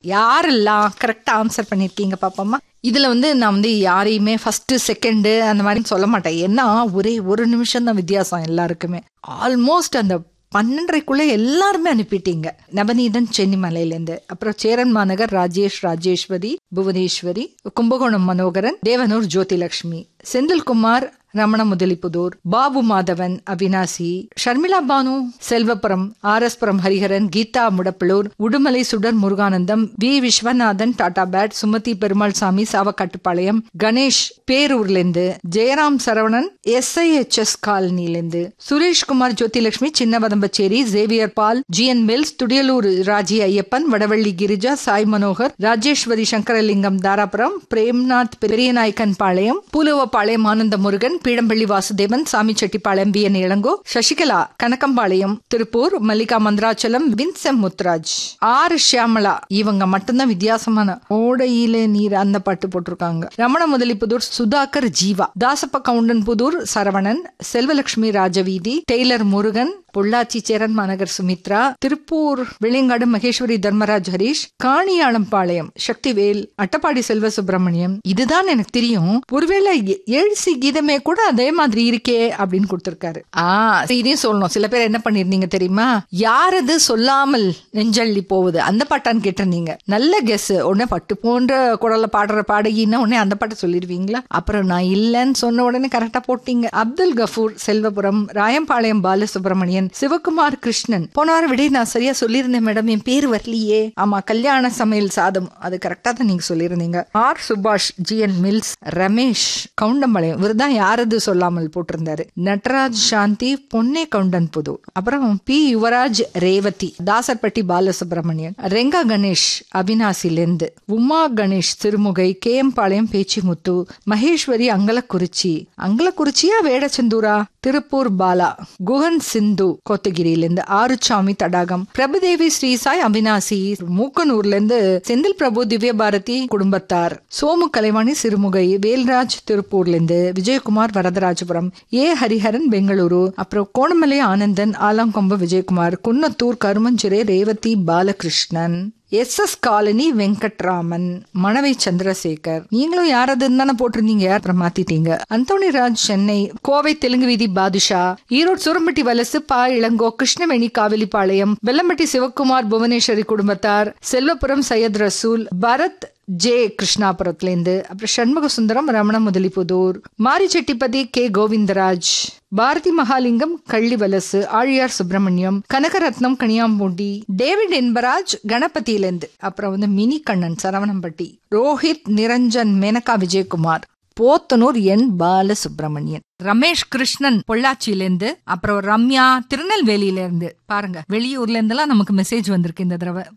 யாரெல்லாம் கரெக்டா ஆன்சர் பண்ணிருக்கீங்க பாப்போமா இதுல வந்து நான் வந்து யாரையுமே ஃபர்ஸ்ட் செகண்ட் அந்த மாதிரி சொல்ல மாட்டேன் ஏன்னா ஒரே ஒரு நிமிஷம் தான் வித்தியாசம் எல்லாருக்குமே ஆல்மோஸ்ட் அந்த பன்னெண்டரைக்குள்ள எல்லாருமே அனுப்பிட்டீங்க நவநீதன் சென்னிமலையிலேருந்து அப்புறம் Cheran Managar Rajesh Rajeswari Bhuvaneswari Kumbakonam Manoharan Devanur Jothilakshmi Senthilkumar Ramana Mudalipudur Babu Madhavan Avinashi Sharmila Banu Selvapuram R S Puram Hariharan Geetha Mudappalur Udumalai Sudar Muruganandam V Viswanathan Tatabad Sumathi Perumal Samy Savakkattupalayam Ganesh பேரூர்லேருந்து ஜெயராம் சரவணன் எஸ்ஐஎச்எஸ் காலனிலேருந்து Sureshkumar Jothilakshmi Chinnavathambacheri Xavier Paul G N mills Thudiyalur Raji Ayyappan Vadavalli Girija Sai Manohar Rajeswari Sankaralingam Dharapuram Premnath Periyanaicken Palayam Pooluvapalayam Anand Murugan Peedampalli Vasudevan சாமி Chettipalayam V N Ilango Sasikala Kanakampalayam Tiruppur Mallika Mandirachalam Vincent Muthuraj R Shyamala இவங்க மட்டும்தான் வித்தியாசமான ஓடையிலே நீர் அந்த பாட்டு போட்டிருக்காங்க ரமண முதலிப்புதூர் சுதாகர் ஜீவா தாசப்ப கவுண்டன் புதூர் சரவணன் செல்வலட்சுமி ராஜவீதி டெய்லர் முருகன் பொள்ளாச்சி சேரன் மாநகர் சுமித்ரா திருப்பூர் வெளியங்காடு மகேஸ்வரி தர்மராஜ் ஹரீஷ் காணியாளம்பாளையம் சக்திவேல் அட்டப்பாடி செல்வ சுப்பிரமணியம் இதுதான் எனக்கு தெரியும் ஒருவேளை எ- எழுசி கீதமே கூட அதே மாதிரி இருக்கே அப்படின்னு கொடுத்திருக்காரு ஆ இதையும் சொல்லணும் சில பேர் என்ன பண்ணிருந்தீங்க தெரியுமா யாரது சொல்லாமல் நெஞ்சள்ளி போகுது அந்த பாட்டான்னு கேட்டிருந்தீங்க நல்ல கெஸ் உடனே பட்டு போன்ற குரல்ல பாடுற பாடகின்னா உடனே அந்த பாட்டை சொல்லிடுவீங்களா அப்புறம் நான் இல்லைன்னு சொன்ன உடனே கரெக்டா போட்டீங்க அப்துல் கஃபூர் செல்வபுரம் ராயம்பாளையம் பாலசுப்ரமணியன் சிவகுமார் கிருஷ்ணன் போன வாரம் விட நான் சரியா சொல்லியிருந்தேன் மேடம் என் பேர் வரலையே ஆமா கல்யாண சமையல் சாதம் அது கரெக்டா தான் நீங்க சொல்லியிருந்தீங்க R Subash G N mills Ramesh Goundampalayam இவர் தான் யாரது சொல்லாமல் போட்டிருந்தாரு நட்ராஜ் சாந்தி பொன்னே கவுண்டன் புது அப்புறம் பி யுவராஜ் ரேவதி தாசர்பட்டி பாலசுப்ரமணியன் ரெங்கா கணேஷ் அவினாசிலேருந்து உமா கணேஷ் திருமுகை கே எம் பாளையம் பேச்சிமுத்து மகேஸ்வரி அங்கலக்குறிச்சி அங்கலக்குறிச்சியா வேடச்சந்தூரா திருப்பூர் பாலா குஹன் சிந்து கோத்தகிரியிலிருந்து ஆறுச்சாமி தடாகம் பிரபுதேவி ஸ்ரீசாய் அவினாசி மூக்கனூர்ல இருந்து செந்தில் பிரபு திவ்ய பாரதி குடும்பத்தார் சோமு கலைவாணி சிறுமுகை வேல்ராஜ் திருப்பூர்ல இருந்து விஜயகுமார் வரதராஜபுரம் ஏ ஹரிஹரன் பெங்களூரு அப்புறம் Konamalai Anandan Alangombu Vijayakumar Kunnathur Karumanjirai Revathi Balakrishnan S S colony Venkatraman Manavai Chandrasekar நீங்களும் யாரதுன்னு தானே போட்டிருந்தீங்க அப்புறம் மாத்திட்டீங்க அந்தோணி ராஜ் சென்னை கோவை தெலுங்கு வீதி பாதுஷா ஈரோடு சுரம்பட்டி வலசு பா இளங்கோ கிருஷ்ணவேணி காவிலிப்பாளையம் வெள்ளம்பட்டி சிவக்குமார் புவனேஸ்வரி குடும்பத்தார் செல்வபுரம் சையத் ரசூல் பரத் ஜே கிருஷ்ணாபுரத்துலேருந்து அப்புறம் சண்முக சுந்தரம் ரமண முதலிபுதூர் மாரிச்செட்டிப்பதி கே கோவிந்தராஜ் பாரதி மகாலிங்கம் கள்ளிவலசு ஆழியார் சுப்பிரமணியம் கனகரத்னம் கனியாம்பூண்டி டேவிட் என்பராஜ் கணபதியிலேருந்து அப்புறம் வந்து மினி கண்ணன் சரவணம்பட்டி ரோஹித் நிரஞ்சன் மேனகா விஜயகுமார் போத்தனூர் என் பாலசுப்ரமணியன் ரமேஷ் கிருஷ்ணன் பொள்ளாச்சியிலேருந்து அப்புறம் ரம்யா திருநெல்வேலியில இருந்து பாருங்க வெளியூர்ல இருந்தெல்லாம் நமக்கு மெசேஜ் வந்திருக்கு இந்த தடவை